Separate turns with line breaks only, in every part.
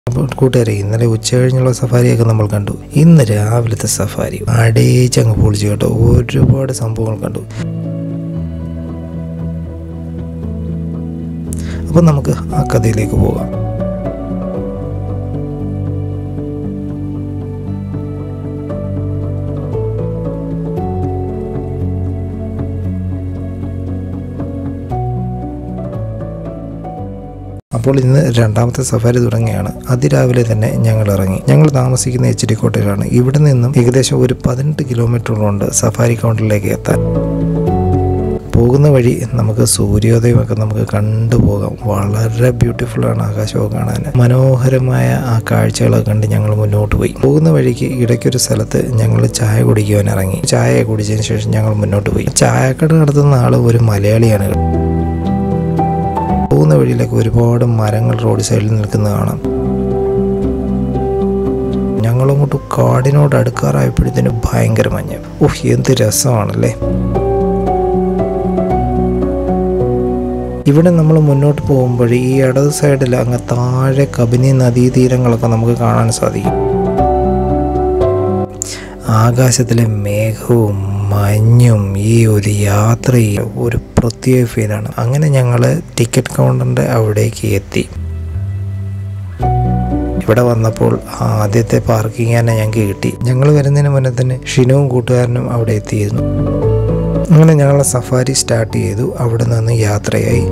അപ്പോൾ കൂട്ടുകാരെ ഇന്നലെ ഉച്ച കഴിഞ്ഞുള്ള സഫാരിയൊക്കെ നമ്മൾ കണ്ടു ഇന്ന് രാവിലത്തെ സഫാരി അടേച്ചങ്ങ് പൊളിച്ചു കേട്ടോ ഒരുപാട് സംഭവങ്ങൾ കണ്ടു അപ്പം നമുക്ക് ആ കഥയിലേക്ക് പോകാം അപ്പോൾ ഇന്ന് രണ്ടാമത്തെ സഫാരി തുടങ്ങിയാണ് അതിരാവിലെ തന്നെ ഞങ്ങൾ ഇറങ്ങി ഞങ്ങൾ താമസിക്കുന്ന എച്ച് ഡി കോട്ടയിലാണ് ഇവിടെ നിന്നും ഏകദേശം ഒരു പതിനെട്ട് കിലോമീറ്ററുകളുണ്ട് സഫാരി കൗണ്ടറിലേക്ക് എത്താൻ പോകുന്ന വഴി നമുക്ക് സൂര്യോദയമൊക്കെ നമുക്ക് കണ്ടുപോകാം വളരെ ബ്യൂട്ടിഫുൾ ആണ് ആകാശമൊക്കെ കാണാൻ മനോഹരമായ ആ കാഴ്ചകളൊക്കെ കണ്ട് ഞങ്ങൾ മുന്നോട്ട് പോയി പോകുന്ന വഴിക്ക് ഇടയ്ക്കൊരു സ്ഥലത്ത് ഞങ്ങൾ ചായ കുടിക്കുവാൻ ഇറങ്ങി ചായ കുടിച്ചതിന് ശേഷം ഞങ്ങൾ മുന്നോട്ട് പോയി ചായക്കട നടത്തുന്ന ആൾ ഒരു മലയാളിയാണ് പോകുന്ന വഴിയിലൊക്കെ ഒരുപാട് മരങ്ങൾ റോഡ് സൈഡിൽ നിൽക്കുന്നത് കാണാം ഞങ്ങളങ്ങോട്ട് കാടിനോട് അടുക്കാറായപ്പോഴത്തേനും ഭയങ്കര മഞ്ഞ് ഓഹ് എന്ത് രസമാണല്ലേ ഇവിടെ നമ്മൾ മുന്നോട്ട് പോകുമ്പോൾ ഈ ഇടത് സൈഡിൽ അങ്ങ് താഴെ കബനി നദീതീരങ്ങളൊക്കെ നമുക്ക് കാണാൻ സാധിക്കും ആകാശത്തിലെ മേഘവും മഞ്ഞും ഈ ഒരു യാത്രയിൽ ഒരു പ്രത്യേക ഫീലാണ് അങ്ങനെ ഞങ്ങൾ ടിക്കറ്റ് കൗണ്ടറിൻ്റെ അവിടേക്ക് എത്തി ഇവിടെ വന്നപ്പോൾ ആദ്യത്തെ പാർക്കിംഗ് തന്നെ ഞങ്ങൾക്ക് കിട്ടി ഞങ്ങൾ വരുന്നതിന് മുന്നേ തന്നെ ഷിനുവും കൂട്ടുകാരനും അവിടെ എത്തിയിരുന്നു അങ്ങനെ ഞങ്ങൾ സഫാരി സ്റ്റാർട്ട് ചെയ്തു അവിടെ നിന്ന് യാത്രയായി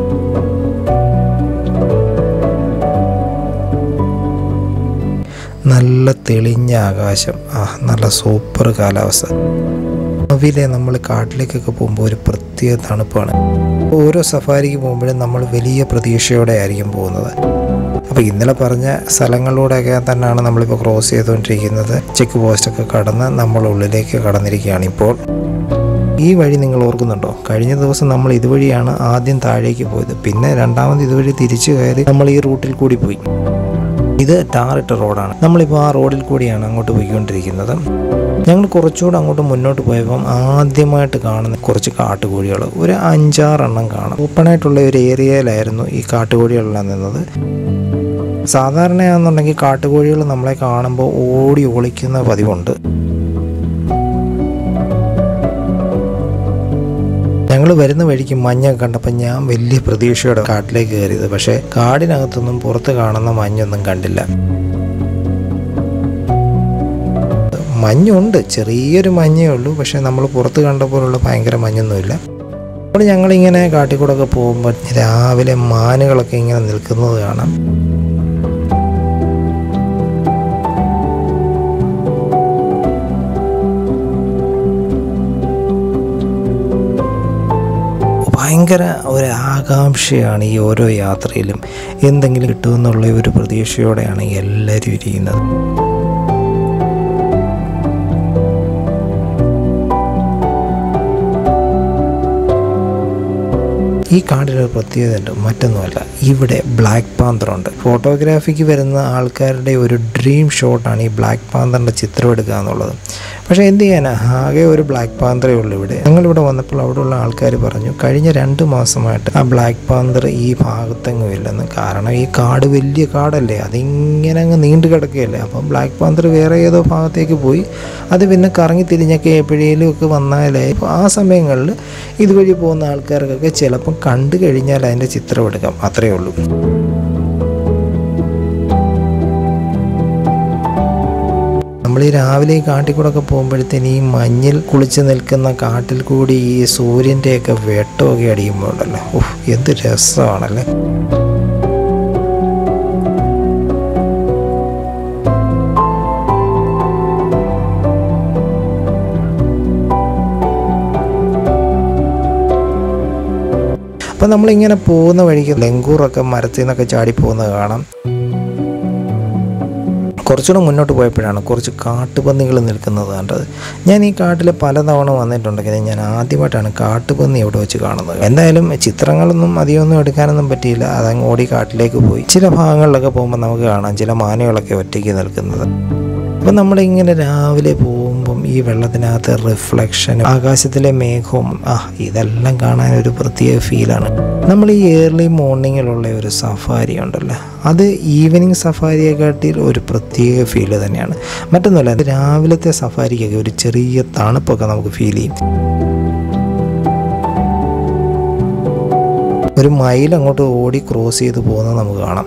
നല്ല തെളിഞ്ഞ ആകാശം ആ നല്ല സൂപ്പർ കാലാവസ്ഥ ഭാവിയിലെ നമ്മൾ കാട്ടിലേക്കൊക്കെ പോകുമ്പോൾ ഒരു പ്രത്യേക തണുപ്പാണ് ഓരോ സഫാരിക്ക് പോകുമ്പോഴും നമ്മൾ വലിയ പ്രതീക്ഷയോടെ ആയിരിക്കും പോകുന്നത് അപ്പോൾ ഇന്നലെ പറഞ്ഞ സ്ഥലങ്ങളിലൂടെയൊക്കെ തന്നെയാണ് നമ്മളിപ്പോൾ ക്രോസ് ചെയ്തുകൊണ്ടിരിക്കുന്നത് ചെക്ക് പോസ്റ്റൊക്കെ കടന്ന് നമ്മൾ ഉള്ളിലേക്ക് കടന്നിരിക്കുകയാണ് ഇപ്പോൾ ഈ വഴി നിങ്ങൾ ഓർക്കുന്നുണ്ടോ കഴിഞ്ഞ ദിവസം നമ്മൾ ഇതുവഴിയാണ് ആദ്യം താഴേക്ക് പോയത് പിന്നെ രണ്ടാമത് ഇതുവഴി തിരിച്ചു കയറി നമ്മൾ ഈ റൂട്ടിൽ കൂടി പോയി ഇത് ടാറിട്ട റോഡാണ് നമ്മളിപ്പോൾ ആ റോഡിൽ കൂടിയാണ് അങ്ങോട്ട് പോയിക്കൊണ്ടിരിക്കുന്നത് ഞങ്ങൾ കുറച്ചുകൂടെ അങ്ങോട്ട് മുന്നോട്ട് പോയപ്പം ആദ്യമായിട്ട് കാണുന്ന കുറച്ച് കാട്ടുകോഴികൾ ഒരു അഞ്ചാറെണ്ണം കാണും ഓപ്പണായിട്ടുള്ള ഒരു ഏരിയയിലായിരുന്നു ഈ കാട്ടുകോഴികളെല്ലാം നിന്നത് സാധാരണയാണെന്നുണ്ടെങ്കിൽ കാട്ടുകോഴികൾ നമ്മളെ കാണുമ്പോൾ ഓടി ഒളിക്കുന്ന പതിവുണ്ട് ഞങ്ങൾ വരുന്ന വഴിക്ക് മഞ്ഞൊക്കെ കണ്ടപ്പോൾ ഞാൻ വലിയ പ്രതീക്ഷയോടെ കാട്ടിലേക്ക് കയറിയത് പക്ഷേ കാടിനകത്തൊന്നും പുറത്ത് കാണുന്ന മഞ്ഞൊന്നും കണ്ടില്ല മഞ്ഞുണ്ട് ചെറിയൊരു മഞ്ഞേ ഉള്ളൂ പക്ഷേ നമ്മൾ പുറത്ത് കണ്ട പോലുള്ള ഭയങ്കര മഞ്ഞൊന്നുമില്ല അപ്പോൾ ഞങ്ങളിങ്ങനെ കാട്ടിക്കൂടെ ഒക്കെ പോകുമ്പോൾ രാവിലെ മാനുകളൊക്കെ ഇങ്ങനെ നിൽക്കുന്നത് കാണാം ഭയങ്കര ഒരു ആകാംക്ഷയാണ് ഈ ഓരോ യാത്രയിലും എന്തെങ്കിലും കിട്ടുമെന്നുള്ള ഒരു പ്രതീക്ഷയോടെയാണ് എല്ലാവരും ഇരിക്കുന്നത് ഈ കാടിനൊരു പ്രത്യേകതയുണ്ട് മറ്റൊന്നുമല്ല ഇവിടെ ബ്ലാക്ക് പാന്തർ ഉണ്ട് ഫോട്ടോഗ്രാഫിക്ക് വരുന്ന ആൾക്കാരുടെ ഒരു ഡ്രീം ഷോട്ടാണ് ഈ ബ്ലാക്ക് പാന്തറിൻ്റെ ചിത്രം എടുക്കുക എന്നുള്ളത് പക്ഷേ എന്ത് ചെയ്യാനാ ആകെ ഒരു ബ്ലാക്ക് പാന്തറേ ഉള്ളൂ ഇവിടെ ഞങ്ങളിവിടെ വന്നപ്പോൾ അവിടെയുള്ള ആൾക്കാർ പറഞ്ഞു കഴിഞ്ഞ രണ്ട് മാസമായിട്ട് ആ ബ്ലാക്ക് പാന്തർ ഈ ഭാഗത്തെങ്ങും ഇല്ലെന്ന് കാരണം ഈ കാട് വലിയ കാടല്ലേ അതിങ്ങനെ അങ്ങ് നീണ്ടു കിടക്കുകയല്ലേ അപ്പം ബ്ലാക്ക് പാന്തർ വേറെ ഏതോ ഭാഗത്തേക്ക് പോയി അത് പിന്നെ കറങ്ങി തിരിഞ്ഞൊക്കെ എപ്പോഴേലും ഒക്കെ വന്നാലേ ഇപ്പോൾ ആ സമയങ്ങളിൽ ഇതുവഴി പോകുന്ന ആൾക്കാർക്കൊക്കെ ചിലപ്പം കണ്ടു കഴിഞ്ഞാൽ അതിൻ്റെ ചിത്രം എടുക്കാം അത്രയേ ഉള്ളൂ നമ്മൾ ഈ രാവിലെ ഈ കാട്ടിൽ കൂടെ ഒക്കെ പോകുമ്പോഴത്തേന് ഈ മഞ്ഞിൽ കുളിച്ച് നിൽക്കുന്ന കാട്ടിൽ കൂടി ഈ സൂര്യൻ്റെയൊക്കെ വെട്ടമൊക്കെ അടിക്കുമ്പോൾ ഉണ്ടല്ലോ ഓഹ് എന്ത് രസമാണല്ലേ അപ്പം നമ്മളിങ്ങനെ പോകുന്ന വഴിക്ക് ലങ്കൂറൊക്കെ മരത്തിൽ നിന്നൊക്കെ ചാടി പോകുന്നത് കാണാം കുറച്ചുകൂടെ മുന്നോട്ട് പോയപ്പോഴാണ് കുറച്ച് കാട്ടുപന്നികൾ നിൽക്കുന്നത് കണ്ടത് ഞാൻ ഈ കാട്ടിൽ പലതവണ വന്നിട്ടുണ്ടെങ്കിലും ഞാൻ ആദ്യമായിട്ടാണ് കാട്ടുപന്നി ഇവിടെ വെച്ച് കാണുന്നത് എന്തായാലും ചിത്രങ്ങളൊന്നും അധികമൊന്നും എടുക്കാനൊന്നും പറ്റിയില്ല അതങ്ങ് ഓടി കാട്ടിലേക്ക് പോയി ചില ഭാഗങ്ങളിലൊക്കെ പോകുമ്പോൾ നമുക്ക് കാണാം ചില മാനുകളൊക്കെ ഒറ്റയ്ക്ക് നിൽക്കുന്നത് അപ്പം നമ്മളിങ്ങനെ രാവിലെ പോകുമ്പോൾ പോകുമ്പം ഈ വെള്ളത്തിനകത്ത് റിഫ്ലക്ഷനും ആകാശത്തിലെ മേഘവും ആ ഇതെല്ലാം കാണാൻ ഒരു പ്രത്യേക ഫീലാണ് നമ്മൾ ഈ ഏർലി മോർണിംഗിലുള്ള ഒരു സഫാരി ഉണ്ടല്ലോ അത് ഈവനിങ് സഫാരിയെക്കാട്ടിൽ ഒരു പ്രത്യേക ഫീല് തന്നെയാണ് മറ്റൊന്നുമല്ല രാവിലത്തെ സഫാരിക്കൊക്കെ ഒരു ചെറിയ തണുപ്പൊക്കെ നമുക്ക് ഫീൽ ചെയ്യും ഒരു മൈൽ അങ്ങോട്ട് ഓടി ക്രോസ് ചെയ്ത് പോകുന്നത് നമുക്ക് കാണാം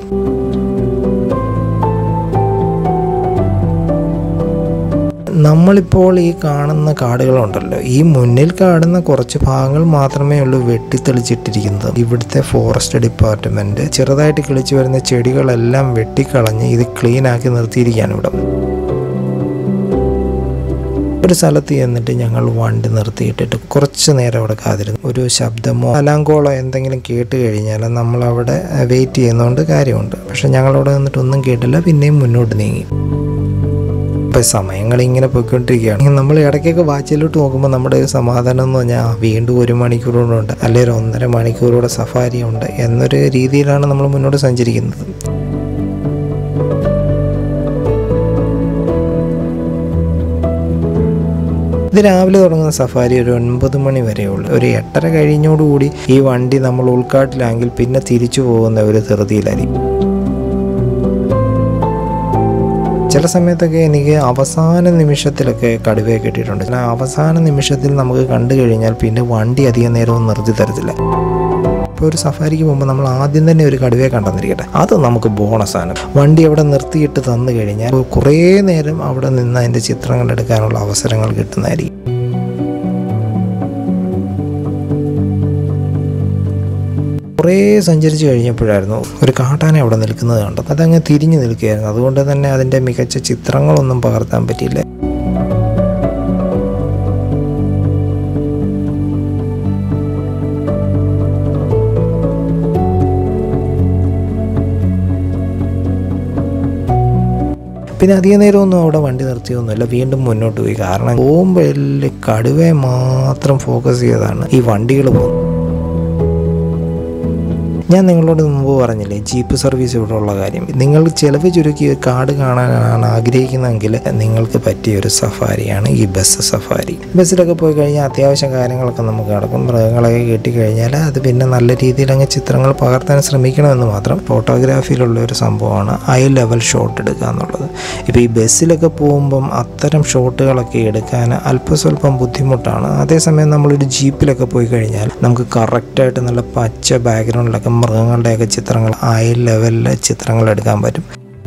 നമ്മളിപ്പോൾ ഈ കാണുന്ന കാടുകളുണ്ടല്ലോ ഈ മുന്നിൽ കാണുന്ന കുറച്ച് ഭാഗങ്ങൾ മാത്രമേ ഉള്ളൂ വെട്ടിത്തെളിച്ചിട്ടിരിക്കുന്നത് ഇവിടുത്തെ ഫോറസ്റ്റ് ഡിപ്പാർട്ട്മെന്റ് ചെറുതായിട്ട് കിളിച്ചു വരുന്ന ചെടികളെല്ലാം വെട്ടിക്കളഞ്ഞ് ഇത് ക്ലീൻ ആക്കി നിർത്തിയിരിക്കുകയാണ് ഇവിടെ ഒരു സ്ഥലത്ത് ചെന്നിട്ട് ഞങ്ങൾ വണ്ടി നിർത്തിയിട്ടിട്ട് കുറച്ച് നേരം അവിടെ കാതിരുന്നു ഒരു ശബ്ദമോ അലാങ്കോളോ എന്തെങ്കിലും കേട്ട് കഴിഞ്ഞാൽ നമ്മൾ അവിടെ വെയിറ്റ് ചെയ്യുന്നതുകൊണ്ട് കാര്യമുണ്ട് പക്ഷെ ഞങ്ങളവിടെ നിന്നിട്ട് ഒന്നും കേട്ടില്ല പിന്നെയും മുന്നോട്ട് നീങ്ങി ഇപ്പം സമയങ്ങൾ ഇങ്ങനെ പോയിക്കൊണ്ടിരിക്കുകയാണ് നമ്മൾ ഇടയ്ക്കൊക്കെ വാച്ചിലോട്ട് നോക്കുമ്പോൾ നമ്മുടെ ഒരു സമാധാനം എന്ന് പറഞ്ഞാൽ ആ, വീണ്ടും ഒരു മണിക്കൂറുകൊണ്ട് അല്ലെങ്കിൽ ഒരു ഒന്നര മണിക്കൂറൂടെ സഫാരി ഉണ്ട് എന്നൊരു രീതിയിലാണ് നമ്മൾ മുന്നോട്ട് സഞ്ചരിക്കുന്നത് ഇത് രാവിലെ തുടങ്ങുന്ന സഫാരി ഒരു ഒൻപത് മണി വരെയുള്ളൂ ഒരു എട്ടര കഴിഞ്ഞോടുകൂടി ഈ വണ്ടി നമ്മൾ ഉൾക്കാട്ടിലാണെങ്കിൽ പിന്നെ തിരിച്ചു പോകുന്ന ഒരു ധൃതിയിലായിരിക്കും ചില സമയത്തൊക്കെ എനിക്ക് അവസാന നിമിഷത്തിലൊക്കെ കടുവയെ കിട്ടിയിട്ടുണ്ട് ചില അവസാന നിമിഷത്തിൽ നമുക്ക് കണ്ടു കഴിഞ്ഞാൽ പിന്നെ വണ്ടി അധികം നേരവും നിർത്തി തരത്തില്ല ഇപ്പോൾ ഒരു സഫാരിക്ക് പോകുമ്പോൾ നമ്മൾ ആദ്യം തന്നെ ഒരു കടുവയെ കണ്ടെന്നിരിക്കട്ടെ അത് നമുക്ക് ബോണസാണ് വണ്ടി അവിടെ നിർത്തിയിട്ട് തന്നു കഴിഞ്ഞാൽ കുറേ നേരം അവിടെ നിന്ന് അതിൻ്റെ ചിത്രങ്ങൾ എടുക്കാനുള്ള അവസരങ്ങൾ കിട്ടുന്നതായിരിക്കും കുറേ സഞ്ചരിച്ച് കഴിഞ്ഞപ്പോഴായിരുന്നു ഒരു കാട്ടാന അവിടെ നിൽക്കുന്നത് കണ്ടത് അതങ്ങ് തിരിഞ്ഞു നിൽക്കുകയായിരുന്നു അതുകൊണ്ട് തന്നെ അതിൻ്റെ മികച്ച ചിത്രങ്ങളൊന്നും പകർത്താൻ പറ്റിയില്ല പിന്നെ അധിക നേരമൊന്നും അവിടെ വണ്ടി നിർത്തിയൊന്നുമില്ല വീണ്ടും മുന്നോട്ട് പോയി കാരണം പോകുമ്പോൾ എല്ലാം കടുവയെ മാത്രം ഫോക്കസ് ചെയ്താണ് ഈ വണ്ടികൾ പോകുന്നത് ഞാൻ നിങ്ങളോട് മുമ്പ് പറഞ്ഞില്ലേ ജീപ്പ് സർവീസ് ഇവിടെ ഉള്ള കാര്യം നിങ്ങൾ ചിലവ് ചുരുക്കി ഒരു കാട് കാണാനാണ് ആഗ്രഹിക്കുന്നതെങ്കിൽ നിങ്ങൾക്ക് പറ്റിയ ഒരു സഫാരിയാണ് ഈ ബസ് സഫാരി ബസ്സിലൊക്കെ പോയി കഴിഞ്ഞാൽ അത്യാവശ്യം കാര്യങ്ങളൊക്കെ നമുക്ക് നടക്കും മൃഗങ്ങളൊക്കെ കിട്ടിക്കഴിഞ്ഞാൽ അത് പിന്നെ നല്ല രീതിയിൽ അങ്ങ് ചിത്രങ്ങൾ പകർത്താൻ ശ്രമിക്കണമെന്ന് മാത്രം ഫോട്ടോഗ്രാഫിയിലുള്ള ഒരു സംഭവമാണ് ഐ ലെവൽ ഷോട്ട് എടുക്കുക എന്നുള്ളത് ഇപ്പോൾ ഈ ബസ്സിലൊക്കെ പോകുമ്പം അത്തരം ഷോട്ടുകളൊക്കെ എടുക്കാൻ അല്പസ്വല്പം ബുദ്ധിമുട്ടാണ് അതേസമയം നമ്മളൊരു ജീപ്പിലൊക്കെ പോയി കഴിഞ്ഞാൽ നമുക്ക് കറക്റ്റായിട്ട് നല്ല പച്ച ബാക്ക്ഗ്രൗണ്ടിലൊക്കെ മൃഗങ്ങളുടെയൊക്കെ ചിത്രങ്ങൾ ഐ ലെവലിൽ ചിത്രങ്ങൾ എടുക്കാൻ പറ്റും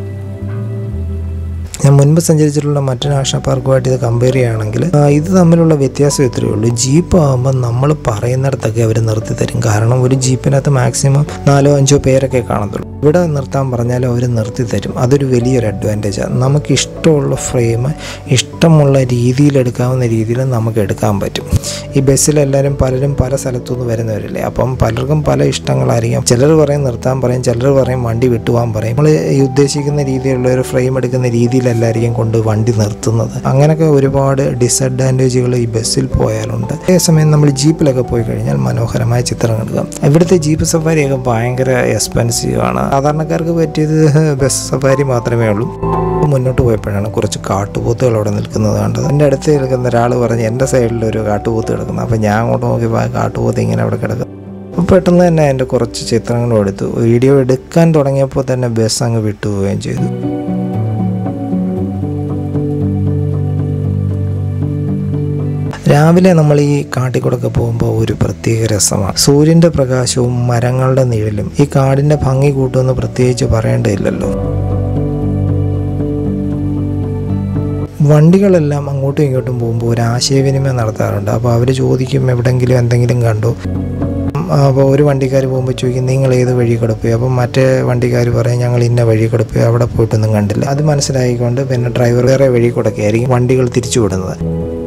ഞാൻ മുൻപ് സഞ്ചരിച്ചിട്ടുള്ള മറ്റു നാഷണൽ പാർക്കുമായിട്ട് ഇത് കമ്പയർ ചെയ്യുകയാണെങ്കിൽ ആ, ഇത് തമ്മിലുള്ള വ്യത്യാസം ഇത്രയേ ഉള്ളൂ ജീപ്പ് ആകുമ്പോൾ നമ്മൾ പറയുന്നിടത്തൊക്കെ അവർ നിർത്തി തരും കാരണം ഒരു ജീപ്പിനകത്ത് മാക്സിമം നാലോ അഞ്ചോ പേരൊക്കെ കാണത്തുള്ളൂ ഇവിടെ നിർത്താൻ പറഞ്ഞാൽ അവർ നിർത്തി തരും അതൊരു വലിയൊരു അഡ്വാൻറ്റേജാണ് നമുക്ക് ഇഷ്ടമുള്ള ഫ്രെയിം ഇഷ്ടമുള്ള രീതിയിൽ എടുക്കാവുന്ന രീതിയിൽ നമുക്ക് എടുക്കാൻ പറ്റും ഈ ബസ്സിലെല്ലാവരും പലരും പല സ്ഥലത്തുനിന്ന് വരുന്നവരല്ലേ അപ്പം പലർക്കും പല ഇഷ്ടങ്ങളായിരിക്കും ചിലർ പറയും നിർത്താൻ പറയും ചിലർ പറയും വണ്ടി വിട്ടുപോകാൻ പറയും നമ്മൾ ഈ ഉദ്ദേശിക്കുന്ന രീതിയിലുള്ള ഒരു ഫ്രെയിം എടുക്കുന്ന രീതിയിലല്ലായിരിക്കും കൊണ്ട് വണ്ടി നിർത്തുന്നത് അങ്ങനെയൊക്കെ ഒരുപാട് ഡിസഡ്വാൻറ്റേജുകൾ ഈ ബസ്സിൽ പോയാലുണ്ട് അതേസമയം നമ്മൾ ജീപ്പിലൊക്കെ പോയി കഴിഞ്ഞാൽ മനോഹരമായ ചിത്രം എടുക്കാം ഇവിടുത്തെ ജീപ്പ് സഫാരിയൊക്കെ ഭയങ്കര എക്സ്പെൻസീവ് ആണ് സാധാരണക്കാർക്ക് പറ്റിയത് ബസ് സഫാരി മാത്രമേ ഉള്ളൂ മുന്നോട്ട് പോയപ്പോഴാണ് കുറച്ച് കാട്ടുപോത്തുകൾ അവിടെ നിൽക്കുന്നത് കണ്ടത് എൻ്റെ അടുത്ത് നിൽക്കുന്ന ഒരാൾ പറഞ്ഞ് എൻ്റെ സൈഡിൽ ഒരു കാട്ടുപോത്ത് കിടക്കുന്നു അപ്പോൾ ഞാൻ അങ്ങോട്ട് നോക്കിയപ്പോൾ ആ കാട്ടുപോത്ത് ഇങ്ങനെ അവിടെ കിടക്കും അപ്പോൾ പെട്ടെന്ന് തന്നെ എൻ്റെ കുറച്ച് ചിത്രങ്ങളും എടുത്തു വീഡിയോ എടുക്കാൻ തുടങ്ങിയപ്പോൾ തന്നെ ബസ് അങ്ങ് വിട്ടുപോവുകയും ചെയ്തു രാവിലെ നമ്മൾ ഈ കാട്ടിക്കൂടൊക്കെ പോകുമ്പോൾ ഒരു പ്രത്യേക രസമാണ് സൂര്യൻ്റെ പ്രകാശവും മരങ്ങളുടെ നിഴലും ഈ കാടിൻ്റെ ഭംഗി കൂട്ടുമെന്ന് പ്രത്യേകിച്ച് പറയേണ്ടതില്ലല്ലോ വണ്ടികളെല്ലാം അങ്ങോട്ടും ഇങ്ങോട്ടും പോകുമ്പോൾ ഒരു ആശയവിനിമയം നടത്താറുണ്ട് അപ്പോൾ അവർ ചോദിക്കും എവിടെങ്കിലും എന്തെങ്കിലും കണ്ടു അപ്പോൾ ഒരു വണ്ടിക്കാർ പോകുമ്പോൾ ചോദിക്കും നിങ്ങൾ ഏത് വഴി കിടപ്പോയി അപ്പം മറ്റേ വണ്ടിക്കാർ പറയും ഞങ്ങൾ ഇന്ന വഴി കിടപ്പോയി അവിടെ പോയിട്ടൊന്നും കണ്ടില്ല അത് മനസ്സിലായിക്കൊണ്ട് പിന്നെ ഡ്രൈവർ വേറെ വഴി കൂടെയൊക്കെ ആയിരിക്കും വണ്ടികൾ തിരിച്ചു വിടുന്നത്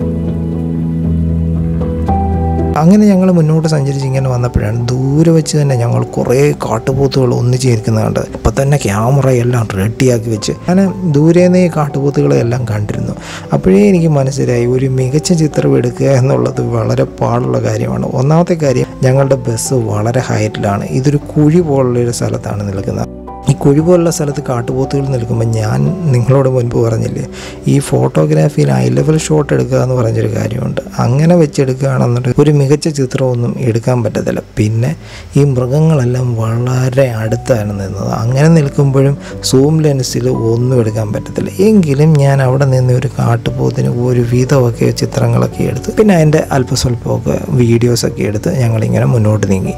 അങ്ങനെ ഞങ്ങൾ മുന്നോട്ട് സഞ്ചരിച്ച് ഇങ്ങനെ വന്നപ്പോഴാണ് ദൂരെ വെച്ച് തന്നെ ഞങ്ങൾ കുറേ കാട്ടുപോത്തുകൾ ഒന്നിച്ച് ഇരിക്കുന്നത് കണ്ടത് അപ്പം തന്നെ ക്യാമറ എല്ലാം റെഡിയാക്കി വെച്ച് അങ്ങനെ ദൂരെ നിന്ന് ഈ കാട്ടുപോത്തുകളെ എല്ലാം കണ്ടിരുന്നു അപ്പോഴേ എനിക്ക് മനസ്സിലായി ഒരു മികച്ച ചിത്രം എടുക്കുക എന്നുള്ളത് വളരെ പാടുള്ള കാര്യമാണ് ഒന്നാമത്തെ കാര്യം ഞങ്ങളുടെ ബസ് വളരെ ഹൈറ്റിലാണ് ഇതൊരു കുഴി പോലുള്ള ഒരു സ്ഥലത്താണ് നിൽക്കുന്നത് ഈ കുഴി പോലുള്ള സ്ഥലത്ത് കാട്ടുപോത്തുകൾ നിൽക്കുമ്പോൾ ഞാൻ നിങ്ങളോട് മുൻപ് പറഞ്ഞില്ലേ ഈ ഫോട്ടോഗ്രാഫിയിൽ ഐ ലെവൽ ഷോട്ട് എടുക്കുക എന്ന് പറഞ്ഞൊരു കാര്യമുണ്ട് അങ്ങനെ വെച്ചെടുക്കുകയാണെന്നുണ്ടെങ്കിൽ ഒരു മികച്ച ചിത്രമൊന്നും എടുക്കാൻ പറ്റത്തില്ല പിന്നെ ഈ മൃഗങ്ങളെല്ലാം വളരെ അടുത്താണ് നിന്നത് അങ്ങനെ നിൽക്കുമ്പോഴും സൂം ലെൻസിൽ ഒന്നും എടുക്കാൻ പറ്റത്തില്ല എങ്കിലും ഞാൻ അവിടെ നിന്ന് ഒരു കാട്ടുപോത്തിന് ഒരു വിധമൊക്കെ ചിത്രങ്ങളൊക്കെ എടുത്ത് പിന്നെ അതിൻ്റെ അല്പസ്വല്പമൊക്കെ വീഡിയോസൊക്കെ എടുത്ത് ഞങ്ങളിങ്ങനെ മുന്നോട്ട് നീങ്ങി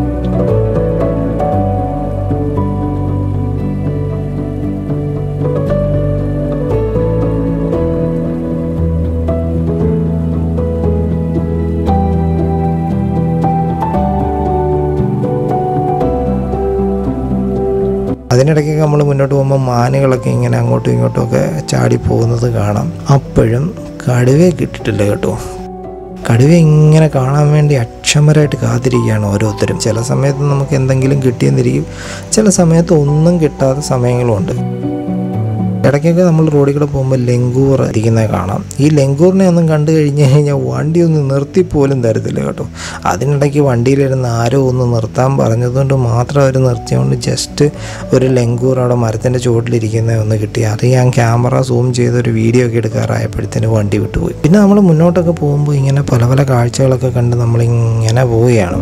അതിനിടയ്ക്കൊക്കെ നമ്മൾ മുന്നോട്ട് പോകുമ്പോൾ മാനുകളൊക്കെ ഇങ്ങനെ അങ്ങോട്ടും ഇങ്ങോട്ടും ഒക്കെ ചാടി പോകുന്നത് കാണാം അപ്പോഴും കടുവയെ കിട്ടിയിട്ടില്ല കേട്ടോ കടുവ ഇങ്ങനെ കാണാൻ വേണ്ടി അക്ഷമരായിട്ട് കാത്തിരിക്കുകയാണ് ഓരോരുത്തരും ചില സമയത്ത് നമുക്ക് എന്തെങ്കിലും കിട്ടിയെന്നിരിക്കും ചില സമയത്ത് ഒന്നും കിട്ടാത്ത സമയങ്ങളുമുണ്ട് ഇടയ്ക്കൊക്കെ നമ്മൾ റോഡിൽ കൂടെ പോകുമ്പോൾ ലെങ്കൂർ ഇരിക്കുന്നത് കാണാം ഈ ലെങ്കൂറിനെ ഒന്നും കണ്ടു കഴിഞ്ഞ് കഴിഞ്ഞാൽ വണ്ടി ഒന്ന് നിർത്തി പോലും തരത്തില്ല കേട്ടോ അതിനിടയ്ക്ക് വണ്ടിയിലിരുന്ന് ആരോ ഒന്ന് നിർത്താൻ പറഞ്ഞതുകൊണ്ട് മാത്രം അവർ നിർത്തിയതുകൊണ്ട് ജസ്റ്റ് ഒരു ലെങ്കൂർ അവിടെ മരത്തിൻ്റെ ചുവട്ടിലിരിക്കുന്ന ഒന്ന് കിട്ടി അത് ഞാൻ ക്യാമറ സൂം ചെയ്ത് ഒരു വീഡിയോ ഒക്കെ എടുക്കാറായപ്പോഴത്തേന് വണ്ടി വിട്ടുപോയി പിന്നെ നമ്മൾ മുന്നോട്ടൊക്കെ പോകുമ്പോൾ ഇങ്ങനെ പല പല കാഴ്ചകളൊക്കെ കണ്ട് നമ്മളിങ്ങനെ പോവുകയാണ്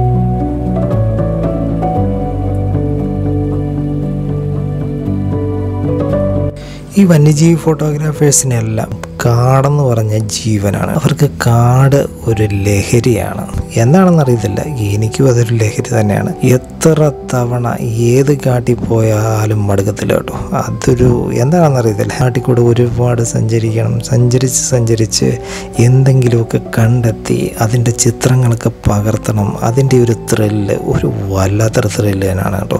ഈ വന്യജീവി ഫോട്ടോഗ്രാഫേഴ്സിനെല്ലാം കാടെന്ന് പറഞ്ഞ ജീവനാണ് അവർക്ക് കാട് ഒരു ലഹരിയാണ് എന്താണെന്ന് അറിയത്തില്ല എനിക്കും അതൊരു ലഹരി തന്നെയാണ് എത്ര തവണ ഏത് കാട്ടിൽ പോയാലും മടുക്കത്തില്ല കേട്ടോ അതൊരു എന്താണെന്ന് അറിയത്തില്ല കാട്ടിൽ കൂടെ ഒരുപാട് സഞ്ചരിക്കണം സഞ്ചരിച്ച് സഞ്ചരിച്ച് എന്തെങ്കിലുമൊക്കെ കണ്ടെത്തി അതിൻ്റെ ചിത്രങ്ങളൊക്കെ പകർത്തണം അതിൻ്റെ ഒരു ത്രില്ല് ഒരു വല്ലാത്തൊരു ത്രില്ല് തന്നെയാണ് കേട്ടോ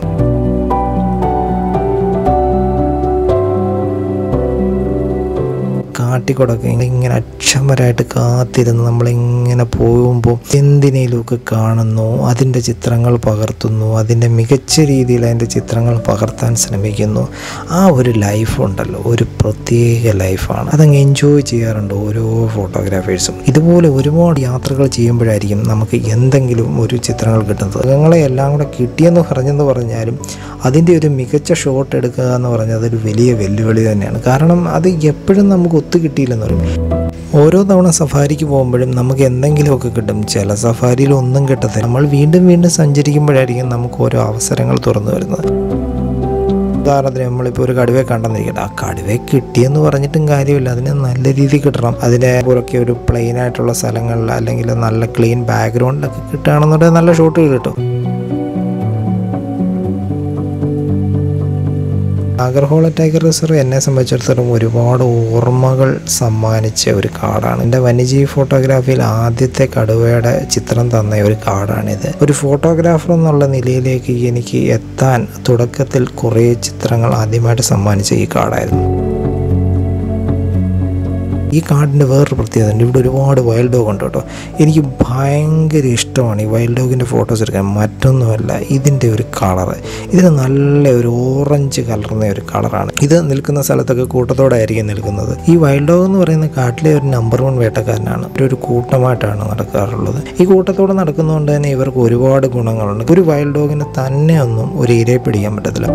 കാട്ടിക്കൂടൊക്കെ ഇങ്ങനെ അക്ഷമരായിട്ട് കാത്തിരുന്ന് നമ്മളിങ്ങനെ പോകുമ്പോൾ എന്തിനേലുമൊക്കെ കാണുന്നു അതിൻ്റെ ചിത്രങ്ങൾ പകർത്തുന്നു അതിൻ്റെ മികച്ച രീതിയിൽ അതിൻ്റെ ചിത്രങ്ങൾ പകർത്താൻ ശ്രമിക്കുന്നു ആ ഒരു ലൈഫ് ഉണ്ടല്ലോ ഒരു പ്രത്യേക ലൈഫാണ് അതങ്ങ് എൻജോയ് ചെയ്യാറുണ്ട് ഓരോ ഫോട്ടോഗ്രാഫേഴ്സും ഇതുപോലെ ഒരുപാട് യാത്രകൾ ചെയ്യുമ്പോഴായിരിക്കും നമുക്ക് എന്തെങ്കിലും ഒരു ചിത്രങ്ങൾ കിട്ടുന്നത് മൃഗങ്ങളെ എല്ലാം കൂടെ കിട്ടിയെന്ന് പറഞ്ഞെന്ന് പറഞ്ഞാലും അതിൻ്റെ ഒരു മികച്ച ഷോട്ട് എടുക്കുക എന്ന് പറഞ്ഞാൽ അതൊരു വലിയ വെല്ലുവിളി തന്നെയാണ് കാരണം അത് എപ്പോഴും നമുക്ക് ഒത്തു കിട്ടിയില്ലെന്ന് പറയും ഓരോ തവണ സഫാരിക്ക് പോകുമ്പോഴും നമുക്ക് എന്തെങ്കിലുമൊക്കെ കിട്ടും ചില സഫാരിയിൽ ഒന്നും കിട്ടത്തില്ല നമ്മൾ വീണ്ടും വീണ്ടും സഞ്ചരിക്കുമ്പോഴായിരിക്കും നമുക്ക് ഓരോ അവസരങ്ങൾ തുറന്നു വരുന്നത് ഉദാഹരണത്തിന് നമ്മളിപ്പോൾ ഒരു കടുവയെ കണ്ടെന്നിരിക്കട്ടെ ആ കടുവയെ കിട്ടിയെന്ന് പറഞ്ഞിട്ടും കാര്യമില്ല അതിന് നല്ല രീതിയിൽ കിട്ടണം അതിനെ പുറക്കെ ഒരു പ്ലെയിൻ ആയിട്ടുള്ള സ്ഥലങ്ങളിൽ അല്ലെങ്കിൽ നല്ല ക്ലീൻ ബാക്ക്ഗ്രൗണ്ടിലൊക്കെ കിട്ടുകയാണെന്നുണ്ടെങ്കിൽ നല്ല ഷോട്ടുകൾ കിട്ടും നാഗർഹോള ടൈഗർ റിസർവ് എന്നെ സംബന്ധിച്ചിടത്തോളം ഒരുപാട് ഓർമ്മകൾ സമ്മാനിച്ച ഒരു കാടാണ് എൻ്റെ വന്യജീവി ഫോട്ടോഗ്രാഫിയിൽ ആദ്യത്തെ കടുവയുടെ ചിത്രം തന്ന ഒരു കാടാണിത് ഒരു ഫോട്ടോഗ്രാഫർ എന്നുള്ള നിലയിലേക്ക് എനിക്ക് എത്താൻ തുടക്കത്തിൽ കുറേ ചിത്രങ്ങൾ ആദ്യമായിട്ട് സമ്മാനിച്ച ഈ കാടായിരുന്നു ഈ കാടിൻ്റെ വേറൊരു പ്രത്യേകത ഉണ്ട് ഇവിടെ ഒരുപാട് വൈൽഡ് ഡോഗ് ഉണ്ട് കേട്ടോ എനിക്ക് ഭയങ്കര ഇഷ്ടമാണ് ഈ വൈൽഡ് ഡോഗിൻ്റെ ഫോട്ടോസ് എടുക്കാൻ മറ്റൊന്നുമല്ല ഇതിൻ്റെ ഒരു കളറ് ഇതിന് നല്ല ഒരു ഓറഞ്ച് കലർന്ന ഒരു കളറാണ് ഇത് നിൽക്കുന്ന സ്ഥലത്തൊക്കെ കൂട്ടത്തോടെ ആയിരിക്കും നിൽക്കുന്നത് ഈ വൈൽഡ് ഡോഗ് എന്ന് പറയുന്ന കാട്ടിലെ ഒരു നമ്പർ വൺ വേട്ടക്കാരനാണ് ഒരു കൂട്ടമായിട്ടാണ് നടക്കാറുള്ളത് ഈ കൂട്ടത്തോടെ നടക്കുന്നതുകൊണ്ട് തന്നെ ഇവർക്ക് ഒരുപാട് ഗുണങ്ങളുണ്ട് ഒരു വൈൽഡ് ഡോഗിന് തന്നെ ഒന്നും ഒരു ഇരയെ പിടിക്കാൻ പറ്റത്തില്ല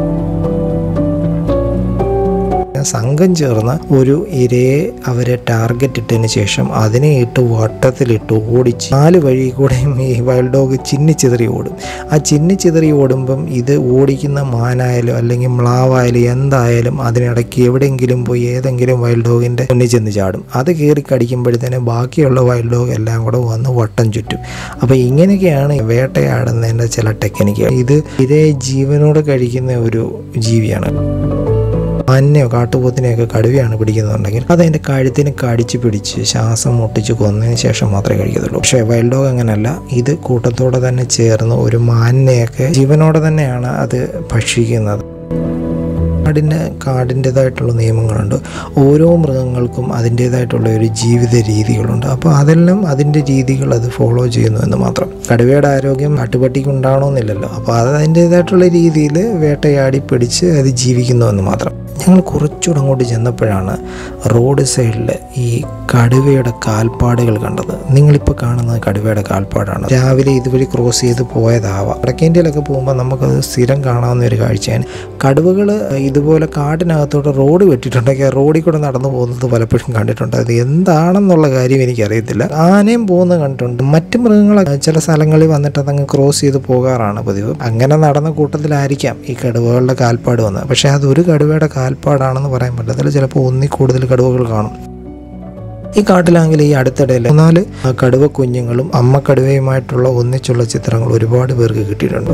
സംഘം ചേർന്ന് ഒരു ഇരയെ അവരെ ടാർഗറ്റ് ഇട്ടതിന് ശേഷം അതിനെ ഇട്ട് വട്ടത്തിലിട്ട് ഓടിച്ച് നാല് വഴി കൂടെയും ഈ വൈൽഡ് ഡോഗ് ചിന്നിച്ചിതറി ഓടും ആ ചിന്നിച്ചിതറി ഓടുമ്പം ഇത് ഓടിക്കുന്ന മാനായാലും അല്ലെങ്കിൽ മ്ലാവായാലും എന്തായാലും അതിനിടയ്ക്ക് എവിടെയെങ്കിലും പോയി ഏതെങ്കിലും വൈൽഡ് ഡോഗിൻ്റെ മുന്നിൽ ചെന്ന് ചാടും അത് കയറി കടിക്കുമ്പോഴത്തേന് ബാക്കിയുള്ള വൈൽഡ് ഡോഗ് എല്ലാം കൂടെ വന്ന് വട്ടം ചുറ്റും അപ്പോൾ ഇങ്ങനെയൊക്കെയാണ് വേട്ടയാടുന്നതിൻ്റെ ചില ടെക്നിക്കുകൾ ഇത് ഇരയെ ജീവനോട് കഴിക്കുന്ന ഒരു ജീവിയാണ് മാനെയോ കാട്ടുപോത്തിനെയൊക്കെ കടുവയാണ് പിടിക്കുന്നുണ്ടെങ്കിൽ അത് അതിൻ്റെ കഴുത്തിന് കടിച്ച് പിടിച്ച് ശ്വാസം മുട്ടിച്ച് കൊന്നതിന് ശേഷം മാത്രമേ കഴിക്കത്തുള്ളൂ പക്ഷേ വൈൽഡ് ഡോഗ് അങ്ങനെയല്ല ഇത് കൂട്ടത്തോടെ തന്നെ ചേർന്ന് ഒരു മാനിനെയൊക്കെ ജീവനോടെ തന്നെയാണ് അത് ഭക്ഷിക്കുന്നത് കാടിന് കാടിൻ്റെതായിട്ടുള്ള നിയമങ്ങളുണ്ട് ഓരോ മൃഗങ്ങൾക്കും അതിൻ്റേതായിട്ടുള്ള ഒരു ജീവിത രീതികളുണ്ട് അപ്പോൾ അതെല്ലാം അതിൻ്റെ രീതികൾ അത് ഫോളോ ചെയ്യുന്നു എന്ന് മാത്രം കടുവയുടെ ആരോഗ്യം കാട്ടുപട്ടിക്ക് ഉണ്ടാവണമെന്നില്ലല്ലോ അപ്പോൾ അത് അതിൻ്റേതായിട്ടുള്ള രീതിയിൽ വേട്ടയാടി പിടിച്ച് അത് ജീവിക്കുന്നു എന്ന് മാത്രം ഞങ്ങൾ കുറച്ചുകൂടെ അങ്ങോട്ട് ചെന്നപ്പോഴാണ് റോഡ് സൈഡിൽ ഈ കടുവയുടെ കാൽപ്പാടുകൾ കണ്ടത് നിങ്ങളിപ്പോൾ കാണുന്നത് കടുവയുടെ കാൽപ്പാടാണ് രാവിലെ ഇതുവഴി ക്രോസ് ചെയ്ത് പോയതാവാം വടക്കേ ഇന്ത്യയിലൊക്കെ പോകുമ്പോൾ നമുക്കത് സ്ഥിരം കാണാവുന്ന ഒരു കാഴ്ചയാണ് കടുവകൾ ഇതുപോലെ കാട്ടിനകത്തോട്ട് റോഡ് വെട്ടിയിട്ടുണ്ടെങ്കിൽ ആ റോഡിൽ കൂടെ നടന്നു പോകുന്നത് പലപ്പോഴും കണ്ടിട്ടുണ്ട് അത് എന്താണെന്നുള്ള കാര്യം എനിക്കറിയത്തില്ല ആനയും പോകുന്നത് കണ്ടിട്ടുണ്ട് മറ്റു മൃഗങ്ങൾ ചില സ്ഥലങ്ങളിൽ വന്നിട്ട് അതങ്ങ് ക്രോസ് ചെയ്ത് പോകാറാണ് പതിവ് അങ്ങനെ നടന്ന കൂട്ടത്തിലായിരിക്കാം ഈ കടുവകളുടെ കാൽപ്പാട് വന്നത് പക്ഷേ അത് ഒരു കടുവയുടെ കാൽപ്പാടാണെന്ന് പറയാൻ പറ്റത്തില്ല ചിലപ്പോൾ ഒന്നിൽ കൂടുതൽ കടുവകൾ കാണും ഈ കാട്ടിലാണെങ്കിൽ ഈ അടുത്തിടയിൽ മൂന്നാല് കടുവ കുഞ്ഞുങ്ങളും അമ്മ കടുവയുമായിട്ടുള്ള ഒന്നിച്ചുള്ള ചിത്രങ്ങൾ ഒരുപാട് പേർക്ക് കിട്ടിയിട്ടുണ്ട്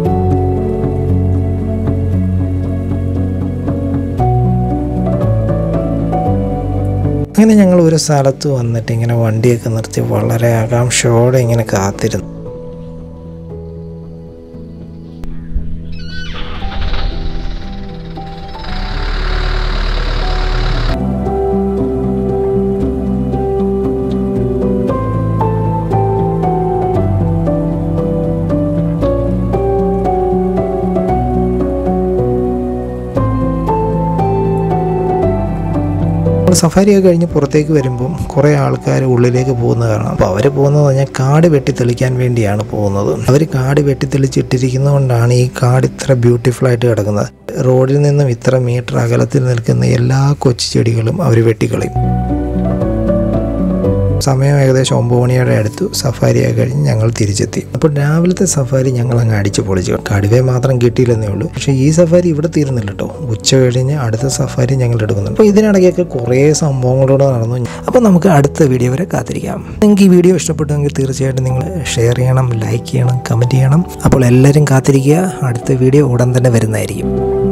അങ്ങനെ ഞങ്ങൾ ഒരു സ്ഥലത്ത് വന്നിട്ട് ഇങ്ങനെ വണ്ടിയൊക്കെ നിർത്തി വളരെ ആകാംക്ഷയോടെ ഇങ്ങനെ കാത്തിരുന്നു നമ്മൾ സഫാരിയൊക്കെ കഴിഞ്ഞ് പുറത്തേക്ക് വരുമ്പം കുറേ ആൾക്കാർ ഉള്ളിലേക്ക് പോകുന്ന കാരണം അപ്പോൾ അവർ പോകുന്നത് പറഞ്ഞാൽ കാട് വെട്ടി തെളിക്കാൻ വേണ്ടിയാണ് പോകുന്നത് അവർ കാട് വെട്ടി തെളിച്ചിട്ടിരിക്കുന്നതുകൊണ്ടാണ് ഈ കാട് ഇത്ര ബ്യൂട്ടിഫുൾ ആയിട്ട് കിടക്കുന്നത് റോഡിൽ നിന്നും ഇത്ര മീറ്റർ അകലത്തിൽ നിൽക്കുന്ന എല്ലാ കൊച്ചു ചെടികളും അവർ വെട്ടിക്കളയും സമയം ഏകദേശം ഒമ്പത് മണിയോടെ അടുത്തു സഫാരിയൊക്കെ കഴിഞ്ഞ് ഞങ്ങൾ തിരിച്ചെത്തി അപ്പോൾ രാവിലത്തെ സഫാരി ഞങ്ങൾ അങ്ങ് അടിച്ചു പൊളിച്ചു കടുവയെ മാത്രം കിട്ടിയില്ലെന്നേ ഉള്ളൂ പക്ഷേ ഈ സഫാരി ഇവിടെ തീരുന്നില്ല കേട്ടോ ഉച്ച കഴിഞ്ഞ് അടുത്ത സഫാരി ഞങ്ങൾ എടുക്കുന്നുണ്ട് അപ്പോൾ ഇതിനിടയ്ക്കൊക്കെ കുറേ സംഭവങ്ങളോട് നടന്നു അപ്പോൾ നമുക്ക് അടുത്ത വീഡിയോ വരെ കാത്തിരിക്കാം നിങ്ങൾക്ക് ഈ വീഡിയോ ഇഷ്ടപ്പെട്ടുവെങ്കിൽ തീർച്ചയായിട്ടും നിങ്ങൾ ഷെയർ ചെയ്യണം ലൈക്ക് ചെയ്യണം കമൻറ്റ് ചെയ്യണം അപ്പോൾ എല്ലാവരും കാത്തിരിക്കുക അടുത്ത വീഡിയോ ഉടൻ തന്നെ വരുന്നതായിരിക്കും